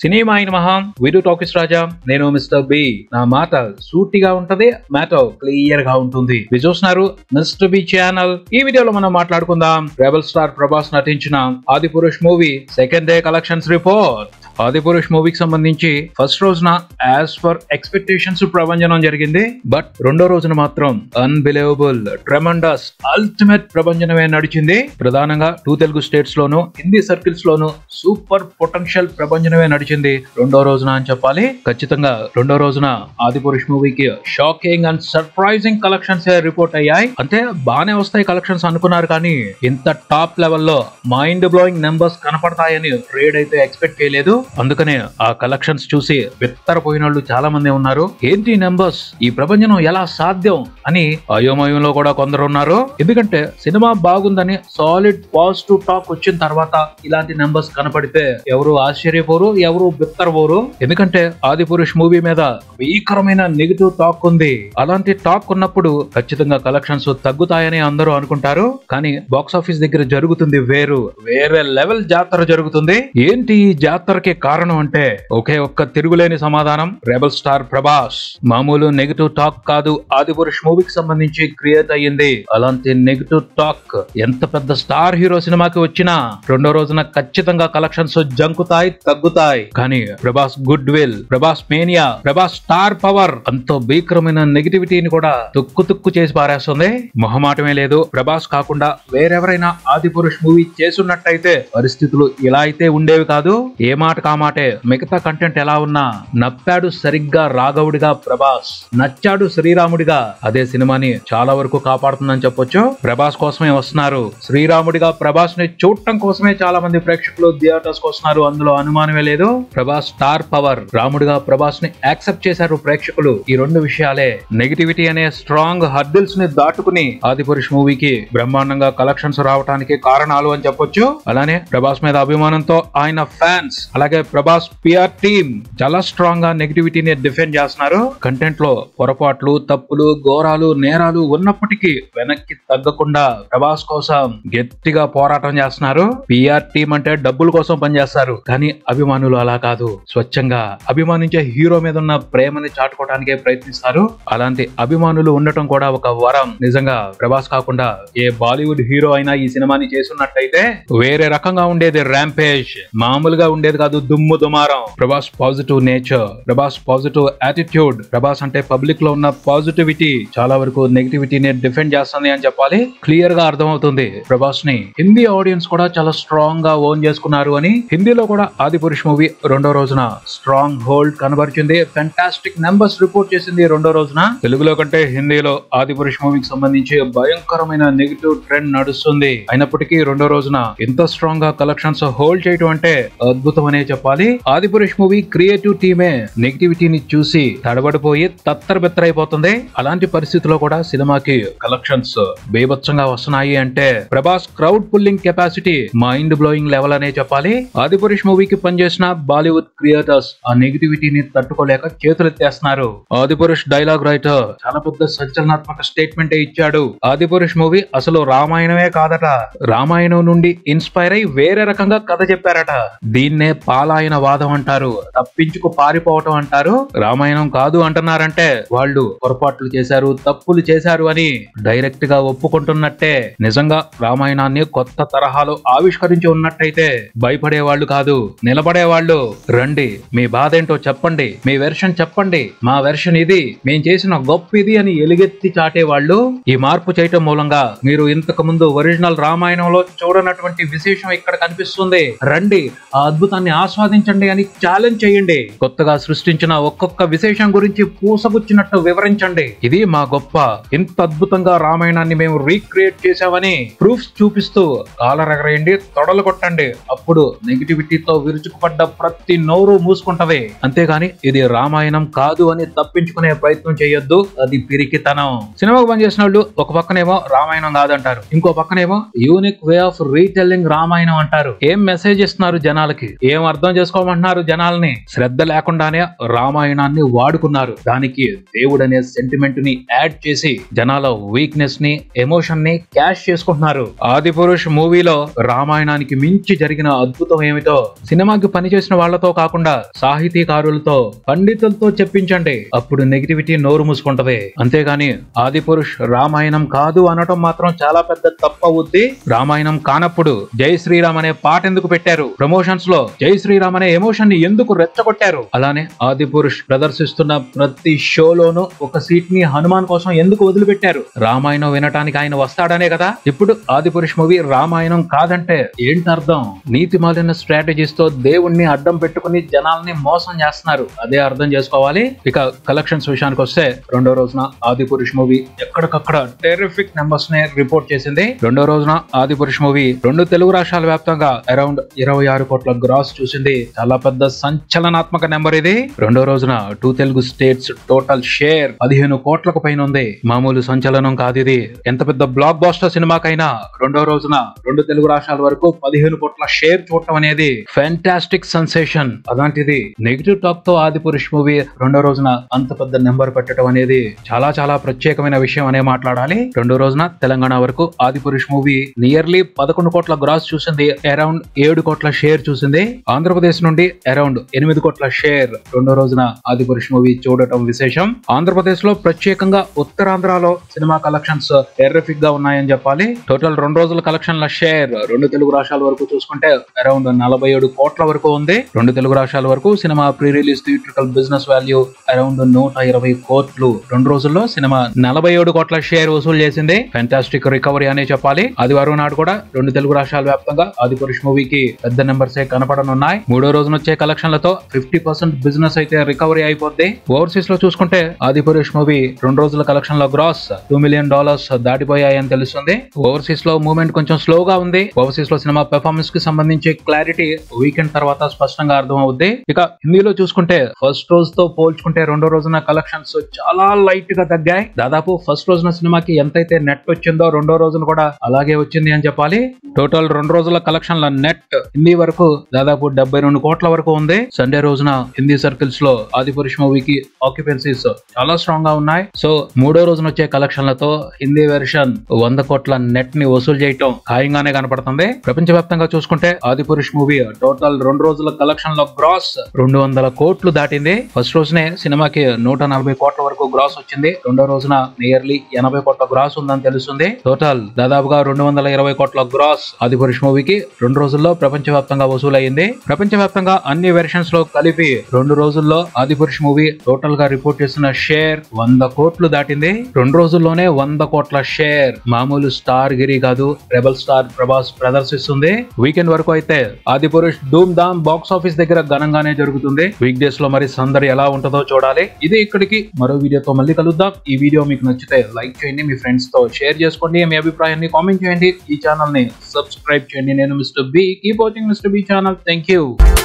cinema అయిన మహా విడు టాకీస్ రాజా నేను మిస్టర్ బి నా మాట సూటిగా ఉంటది మ్యాటర్ క్లియర్ గా ఉంటుంది మీరు చూస్తున్నారు మిస్టర్ బి ఛానల్ ఈ వీడియోలో మనం మాట్లాడుకుందాం రెబల్ స్టార్ ప్రభాస్ నటించిన Adipurush movie second day collections report Adipurush మూవీకి సంబంధించి ఫస్ట్ రోజున యాజ్ ఫర్ ఎక్స్పెక్టేషన్స్ ప్రభంజనం జరిగింది బట్ రెండో రోజున మాత్రం అన్బిలీవబుల్ ట్రెమండస్ అల్టిమేట్ ప్రభంజనమే నడిచింది ప్రధానంగా టూ తెలుగు స్టేట్స్ లోను హిందీ సర్కిల్స్ లోను సూపర్ పొటెన్షియల్ ప్రభంజనమే నడిచింది రెండో రోజున అని చెప్పాలి ఖచ్చితంగా రెండో రోజున ఆది పురుష్ మూవీకి shocking and surprising collections report అయ్యాయి అంటే బానే వస్తాయి కలెక్షన్స్ అనుకున్నారు కానీ ఇంత టాప్ లెవెల్లో మైండ్ బ్లోయింగ్ నెంబర్స్ కనపడతాయని ట్రేడ్ అయితే ఎక్స్పెక్ట్ చేయలేదు అందుకనే ఆ కలెక్షన్స్ చూసి బిత్తరపోయిన వాళ్ళు చాలా మంది ఉన్నారు ఏంటి నెంబర్స్ ఈ ప్రపంచం ఎలా సాధ్యం అని అయోమయంలో కూడా కొందరు ఉన్నారు ఎందుకంటే సినిమా బాగుందని సాలిడ్ పాజిటివ్ టాక్ వచ్చిన తర్వాత ఇలాంటి నెంబర్స్ కనపడితే ఎవరు ఆశ్చర్యపోరు ఎవరు బిత్తరపోరు ఎందుకంటే ఆది పురుష్ మూవీ మీద భీకరమైన నెగిటివ్ టాక్ ఉంది అలాంటి టాక్ ఉన్నప్పుడు ఖచ్చితంగా కలెక్షన్స్ తగ్గుతాయని అందరూ అనుకుంటారు కానీ బాక్స్ ఆఫీస్ దగ్గర జరుగుతుంది వేరు వేరే లెవెల్ జాతర జరుగుతుంది ఏంటి ఈ జాతరకి కారణం అంటే ఒకే ఒక్క తిరుగులేని సమాధానం రెబల్ స్టార్ ప్రభాస్ మామూలు నెగిటివ్ టాక్ కాదు ఆది పురుష్ మూవీకి సంబంధించి క్రియేట్ అయ్యింది అలాంటి నెగిటివ్ టాక్ ఎంత పెద్ద స్టార్ హీరో సినిమాకి వచ్చినా రెండో రోజున ఖచ్చితంగా కలెక్షన్స్ జంకుతాయి తగ్గుతాయి కానీ Prabhas goodwill Prabhas mania Prabhas star power అంతో భీకరమైన నెగిటివిటీని కూడా తుక్కు తుక్కు చేసి పారేస్తుంది మొహమాటమే లేదు ప్రభాస్ కాకుండా వేరెవరైనా ఆది పురుష్ మూవీ చేసున్నట్టయితే పరిస్థితులు ఇలా అయితే ఉండేవి కాదు ఏ మాట కామాటే మిగతా కంటెంట్ ఎలా ఉన్నా నప్పాడు సరిగ్గా రాఘవుడిగా ప్రభాస్ నచ్చాడు శ్రీరాముడిగా అదే సినిమాని చాలా వరకు కాపాడుతుందని చెప్పొచ్చు ప్రభాస్ కోసమే వస్తున్నారు శ్రీరాముడిగా ప్రభాస్ ని చూడటం కోసమే చాలా మంది ప్రేక్షకులు థియేటర్స్ కు వస్తున్నారు అందులో అనుమానమే లేదు ప్రభాస్ స్టార్ పవర్ రాముడిగా ప్రభాస్ ని యాక్సెప్ట్ చేశారు ప్రేక్షకులు ఈ రెండు విషయాలే నెగిటివిటీ అనే స్ట్రాంగ్ హర్డిల్స్ ని దాటుకుని ఆది పురుష్ మూవీకి బ్రహ్మాండంగా కలెక్షన్స్ రావడానికి కారణాలు అని చెప్పొచ్చు అలానే ప్రభాస్ మీద అభిమానంతో ఆయన ఫ్యాన్స్ అలాగే ప్రభాస్ పిఆర్ టీమ్ చాలా స్ట్రాంగ్ గా నెగిటివిటీని డిఫెండ్ చేస్తున్నారు కంటెంట్ లో పొరపాట్లు తప్పులు ఘోరాలు నేరాలు ఉన్నప్పటికీ వెనక్కి తగ్గకుండా ప్రభాస్ కోసం గట్టిగా పోరాటం చేస్తున్నారు పిఆర్ టీమ్ అంటే డబ్బుల కోసం పనిచేస్తారు కానీ అభిమానులు అలా కాదు స్వచ్ఛంగా అభిమానించే హీరో మీద ఉన్న ప్రేమని చాటుకోవడానికే ప్రయత్నిస్తారు అలాంటి అభిమానులు ఉండటం కూడా ఒక వరం నిజంగా ప్రభాస్ కాకుండా ఏ బాలీవుడ్ హీరో అయినా ఈ సినిమాని చేస్తున్నట్టయితే వేరే రకంగా ఉండేది ర్యాంపేజ్ మామూలుగా ఉండేది కాదు దుమ్ము దుమారం Prabhas positive nature Prabhas positive attitude Prabhas అంటే పబ్లిక్ లో ఉన్న పాజిటివిటీ చాలా వరకు నెగిటివిటీని డిఫెండ్ చేస్తుంది అని చెప్పాలి క్లియర్ గా అర్థమవుతుంది ప్రభాస్ ని హిందీ ఆడియన్స్ కూడా చాలా స్ట్రాంగ్ గా ఓన్ చేసుకున్నారు అని హిందీలో కూడా ఆది పురుష్ మూవీ రెండో రోజున స్ట్రాంగ్ హోల్డ్ కనబరిచింది ఫెంటాస్టిక్ నెంబర్స్ రిపోర్ట్ చేసింది రెండో రోజున తెలుగులో కంటే హిందీలో ఆది పురుష్ మూవీకి సంబంధించి భయంకరమైన నెగిటివ్ ట్రెండ్ నడుస్తుంది అయినప్పటికీ రెండో రోజున ఇంత స్ట్రాంగ్ గా కలెక్షన్స్ హోల్డ్ చేయడం అంటే అద్భుతం అనే చెప్పాలి ఆది పురుష్ మూవీ క్రియేటివ్ టీమే నెగిటివిటీని చూసి తడబడిపోయి తత్తరబెత్తరైపోతుంది అలాంటి పరిస్థితిలో కూడా సినిమాకి కలెక్షన్స్ బేభత్సంగా వస్తున్నాయి అంటే Prabhas crowd pulling capacity mind blowing level అనే చెప్పాలి ఆది పురుష్ మూవీకి పనిచేసిన బాలీవుడ్ క్రియేటర్స్ ఆ నెగిటివిటీని తట్టుకోలేక చేతులెత్తేస్తున్నారు ఆది పురుష్ డైలాగ్ రైటర్ చాలా పెద్ద సంచలనాత్మక స్టేట్మెంట్ ఇచ్చాడు ఆది పురుష్ మూవీ అసలు రామాయణమే కాదట రామాయణం నుండి ఇన్స్పైర్ అయి వేరే రకంగా కథ చెప్పారట దీన్నే పాలాయన వాదం అంటారు తప్పించుకు పారిపోవటం అంటారు రామాయణం కాదు అంటున్నారంటే వాళ్ళు పొరపాట్లు చేశారు తప్పులు చేశారు అని డైరెక్ట్ గా ఒప్పుకుంటున్నట్టే నిజంగా రామాయణాన్ని కొత్త తరహాలో ఆవిష్కరించి ఉన్నట్టయితే భయపడే వాళ్ళు కాదు నిలబడే వాళ్ళు రండి మీ బాధ ఏంటో చెప్పండి మీ వెర్షన్ చెప్పండి మా వెర్షన్ ఇది మేం చేసిన గొప్ప ఇది అని ఎలుగెత్తి చాటే వాళ్ళు ఈ మార్పు చేయటం మూలంగా మీరు ఇంతకు ముందు ఒరిజినల్ రామాయణంలో చూడనటువంటి విశేషం ఇక్కడ కనిపిస్తుంది రండి ఆ అద్భుతాన్ని ఆస్వాదించండి అని ఛాలెంజ్ చేయండి కొత్తగా సృష్టించిన ఒక్కొక్క విశేషం గురించి పూసగుచ్చినట్టు వివరించండి ఇది మా గొప్ప ఇంత అద్భుతంగా రామాయణాన్ని మేము రీక్రియేట్ చేశామని ప్రూఫ్స్ చూపిస్తూ కాలరగరేయండి తొడలు కొట్టండి అప్పుడు నెగిటివిటీతో విరుచుకుపడ్డ ప్రతి నోరు మూసుకుంటది అంతేగాని ఇది రామాయణం కాదు అని తప్పించుకునే ప్రయత్నం చేయొద్దు అది పిరికితనం సినిమాకు పనిచేసిన వాళ్ళు ఒక పక్కనేమో రామాయణం కాదంటారు ఇంకో పక్కనేమో unique way of retelling Ramayanam అంటారు ఏం మెసేజ్ ఇస్తున్నారు జనాలకి ఏం అర్థం చేసుకోమంటున్నారు జనాల్ని శ్రద్ధ లేకుండానే రామాయణాన్ని వాడుకున్నారు దానికి దేవుడు అనే సెంటిమెంట్ ని యాడ్ చేసి జనాల వీక్నెస్ ని ఎమోషన్ ని క్యాష్ చేసుకుంటున్నారు ఆది పురుష్ మూవీలో రామాయణానికి మించి జరిగిన అద్భుతం ఏమిటో సినిమాకి పనిచేసిన వాళ్లతో కాకుండా సాహితీకారులతో పండితులతో చెప్పించండి అప్పుడు నెగిటివిటీ నోరు మూసుకుంటది అంతేగాని ఆది పురుష్ రామాయణం కాదు అనటం మాత్రం చాలా పెద్ద తప్పు అవుద్ది రామాయణం కానప్పుడు జై శ్రీరామ్ అనే పాట ఎందుకు పెట్టారు ప్రమోషన్స్ లో జై శ్రీరామ్ అనే ఎమోషన్ ని ఎందుకు రెచ్చగొట్టారు అలానే ఆది పురుష్ ప్రదర్శిస్తున్న ప్రతి షోలోనూ ఒక సీట్ ని హనుమాన్ కోసం ఎందుకు వదిలిపెట్టారు రామాయణం వినటానికి ఆయన వస్తాడనే కదా ఇప్పుడు ఆది పురుష్ మూవీ రామాయణం కాదంటే ఏంటి అర్థం నీతి మాలిన స్ట్రాటజీస్ తో దేవుణ్ణి అడ్డం పెట్టుకుని జనాల్ని మోసం చేస్తున్నారు అదే అర్థం చేసుకోవాలి ఇక కలెక్షన్స్ విషయానికి వస్తే రెండో రోజున ఆది పురుష్ మూవీ ఎక్కడికక్కడ టెరిఫిక్ నెంబర్స్ ని రిపోర్ట్ చేసింది రెండో రోజున ఆది పురుష్ మూవీ రెండు తెలుగు రాష్ట్రాల వ్యాప్తంగా అరౌండ్ ఇరవై ఆరు కోట్ల గ్రాస్ చూసింది చాలా పెద్ద సంచలనాత్మక నెంబర్ ఇది రెండో రోజున two Telugu states total share పదిహేను కోట్లకు పైన ఉంది మామూలు సంచలనం కాదు ఇది ఎంత పెద్ద బ్లాక్ బాస్టర్ సినిమాకైనా రెండో రోజున రెండు తెలుగు రాష్ట్రాల వరకు పదిహేను కోట్ల షేర్ చూడటం అనేది ఫ్యాంటాస్టిక్ సెన్సేషన్ అలాంటిది నెగిటివ్ టాక్ తో ఆది పురుష్ మూవీ రెండో రోజున అంత పెద్ద నెంబర్ పెట్టడం అనేది చాలా చాలా ప్రత్యేకమైన విషయం అనే మాట్లాడాలి రెండో రోజున తెలంగాణ వరకు ఆది పురుష్ మూవీ నియర్లీ పదకొండు కోట్ల గ్రాస్ చూసింది అరౌండ్ ఏడు కోట్ల షేర్ చూసింది ఆంధ్రప్రదేశ్ నుండి అరౌండ్ ఎనిమిది కోట్ల షేర్ రెండో రోజున ఆది పురుష్ మూవీ చూడటం విశేషం ఆంధ్రప్రదేశ్ లో ప్రత్యేకంగా ఉత్తరాంధ్రలో సినిమా కలెక్షన్స్ టెర్రిఫిక్ గా ఉన్నాయని చెప్పాలి టోటల్ రెండు రోజుల కలెక్షన్ల షేర్ రెండు తెలుగు రాష్ట్రాల వరకు చూసుకుంటే అరౌండ్ నలభై ఏడు కోట్ల వరకు ఉంది రెండు తెలుగు రాష్ట్రాల వరకు సినిమా pre release theatrical business value around నూట ఇరవై కోట్లు రెండు రోజుల్లో సినిమా నలభై ఏడు కోట్ల షేర్ వసూలు చేసింది ఫెంటాస్టిక్ రికవరీ అనే చెప్పాలి ఆదివారం నాడు కూడా రెండు తెలుగు రాష్ట్రాల వ్యాప్తంగా ఆది పురుష్ మూవీకి పెద్ద నెంబర్స్ కనపడనున్నాయి మూడో రోజున వచ్చే కలెక్షన్లతో ఫిఫ్టీ పర్సెంట్ బిజినెస్ అయితే రికవరీ అయిపోద్ది ఓవర్సీస్ లో చూసుకుంటే ఆది పురుష్ మూవీ రెండు రోజుల కలెక్షన్ లో గ్రాస్ టూ మిలియన్ డాలర్స్ దాటిపోయాయని తెలుస్తుంది ఓవర్సీస్ లో మూవ్మెంట్ కొంచెం స్లోగా ఉంది ఓవర్సీస్ లో సినిమా పెర్ఫార్మెన్స్ కి సంబంధించి క్లారిటీ వీకెండ్ తర్వాత స్పష్టంగా అర్థం అవుద్ది ఇక హిందీలో చూసుకుంటే ఫస్ట్ రోజు తో పోల్చుకుంటే రెండో రోజున కలెక్షన్స్ చాలా లైట్ గా తగ్గాయి దాదాపు ఫస్ట్ రోజున సినిమాకి ఎంతైతే నెట్ వచ్చిందో రెండో రోజున కూడా అలాగే వచ్చింది అని చెప్పాలి టోటల్ రెండు రోజుల కలెక్షన్ల నెట్ హిందీ వరకు దాదాపు డెబ్బై రెండు కోట్ల వరకు ఉంది సండే రోజున హిందీ సర్కిల్స్ లో ఆది పురుష్ మూవీకి ఆక్యుపెన్సీస్ చాలా స్ట్రాంగ్ గా ఉన్నాయి సో మూడో రోజున వచ్చే కలెక్షన్లతో హిందీ వెర్షన్ వంద కోట్ల నెట్ ని వసూలు చేయటం ఖాయంగానే కనపడుతుంది ప్రపంచవ్యాప్తంగా చూసుకుంటే ఆది పురుష్ మూవీ టోటల్ రెండు రోజుల కలెక్షన్ లో గ్రాస్ రెండు వందల కోట్లు దాటింది ఫస్ట్ రోజునే సినిమాకి నూట నలభై కోట్ల వరకు గ్రాస్ వచ్చింది రెండో రోజున నియర్లీ ఎనభై కోట్ల గ్రాస్ ఉందని తెలుస్తుంది టోటల్ దాదాపుగా రెండు వందల ఇరవై కోట్ల గ్రాస్ ఆది పురుష్ మూవీకి రెండు రోజుల్లో ప్రపంచవ్యాప్తంగా వసూలయ్యింది ప్రపంచవ్యాప్తంగా అన్ని వెర్షన్స్ లో కలిపి రెండు రోజుల్లో ఆది పురుష్ మూవీ టోటల్ గా రిపోర్ట్ చేసిన షేర్ వంద కోట్లు దాటింది రెండు రోజుల్లోనే వంద కోట్ల షేర్ మామూలు స్టార్ గిరి కాదు రెబల్ స్టార్ ప్రభాస్ ప్రదర్శిస్తుంది వీకెండ్ వరకు అయితే ఆది పురుష్ ధూమ్ ధామ్ బాక్స్ ఆఫీస్ దగ్గర ఘనంగానే జరుగుతుంది వీక్ డేస్ లో మరి సందడి ఎలా ఉంటుందో చూడాలి ఇది ఇక్కడికి మరో వీడియోతో మళ్ళీ కలుద్దాం ఈ వీడియో మీకు నచ్చితే లైక్ చేయండి మీ ఫ్రెండ్స్ తో షేర్ చేసుకోండి మీ అభిప్రాయాన్ని కామెంట్ చేయండి ఈ ఛానల్ ని సబ్స్క్రైబ్ చేయండి నేను mister B keep watching mister B channel thank you